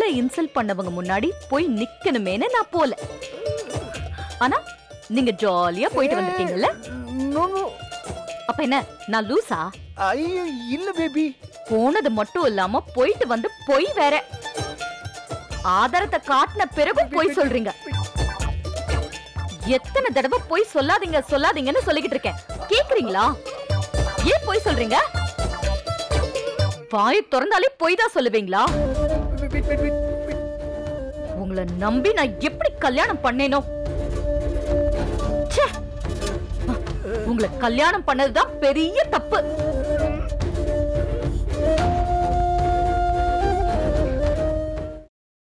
என்ன இன்சல்ட் பண்ணவங்க முன்னாடி போய் நிக்கணுமேன்னு நான் போல ஆனா நீங்க ஜாலியா போயிட்டு வந்திருக்கீங்கல்ல நோ நோ அப்ப என்ன நான் லூசா ஐயோ இல்ல பேபி போனது மட்டும் இல்லாம போயிட்டு வந்து பொய் வேற ஆதாரத்தை காட்டின பிறகும் பொய் சொல்றீங்க எத்தனை தடவை பொய் சொல்லாதீங்க சொல்லாதீங்கன்னு சொல்லிக்கிட்டு இருக்கேன் கேக்குறீங்களா ஏன் பொய் சொல்றீங்க வாய் திறந்தாலே பொய் தான் சொல்லுவீங்களா வெயிட் வெயிட் வெயிட் வெயிட் உங்களை நம்பி நான் எப்படி கல்யாணம் பண்ணேனோ ச்சே! உங்களை கல்யாணம் பண்ணதுதான் பெரிய தப்பு